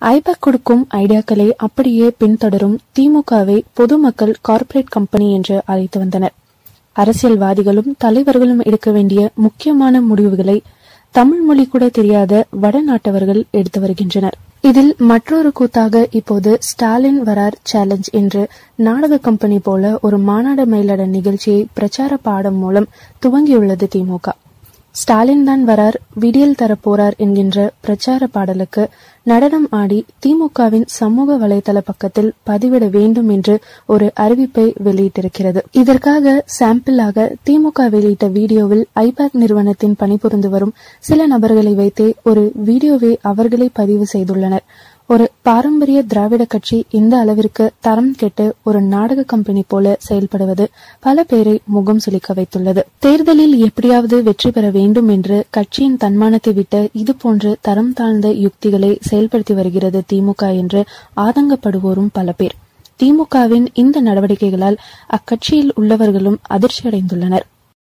I-PAC கொடுக்கும் ஐடியாக்களை அப்படியே பின்தொடரும் திமுகவை பொதுமக்கள் கார்ப்பரேட் கம்பெனி என்று அழைத்து வந்தனர் அரசியல்வாதிகளும் தலைவர்களும் எடுக்க வேண்டிய முக்கியமான முடிவுகளை தமிழ் மொழி கூட தெரியாத வடநாட்டவர்கள் எடுத்து வருகின்றனர் இதில் மற்றொரு கூத்தாக இப்போது ஸ்டாலின் வரார் சேலஞ்ச் என்று நாடக கம்பெனி போல ஒரு மாநாடு மயிலட நிகழ்ச்சியை பிரச்சார பாடம் மூலம் துவங்கியுள்ளது திமுக ஸ்டாலின் தான் வரார் விடியல் தர போறார் என்கின்ற பிரச்சார பாடலுக்கு நடனம் ஆடி திமுகவின் சமூக வலைதள பக்கத்தில் பதிவிட வேண்டும் என்று ஒரு அறிவிப்பை வெளியிட்டிருக்கிறது இதற்காக சாம்பிளாக திமுக வெளியிட்ட வீடியோவில் ஐபேக் நிறுவனத்தின் பணிபுரிந்து வரும் சில நபர்களை வைத்தே ஒரு வீடியோவை அவர்களே பதிவு செய்துள்ளனர் ஒரு பாரம்பரிய திராவிட கட்சி இந்த அளவிற்கு தரம் கெட்டு ஒரு நாடக கம்பெனி போல செயல்படுவது பல பேரை முகம் சுளிக்க வைத்துள்ளது தேர்தலில் எப்படியாவது வெற்றி பெற வேண்டும் என்று கட்சியின் தன்மானத்தை விட்டு இதுபோன்று தரம் தாழ்ந்த யுக்திகளை செயல்படுத்தி வருகிறது திமுக என்று ஆதங்கப்படுவோரும் பல பேர் திமுகவின் இந்த நடவடிக்கைகளால் அக்கட்சியில் உள்ளவர்களும் அதிர்ச்சியடைந்துள்ளனர்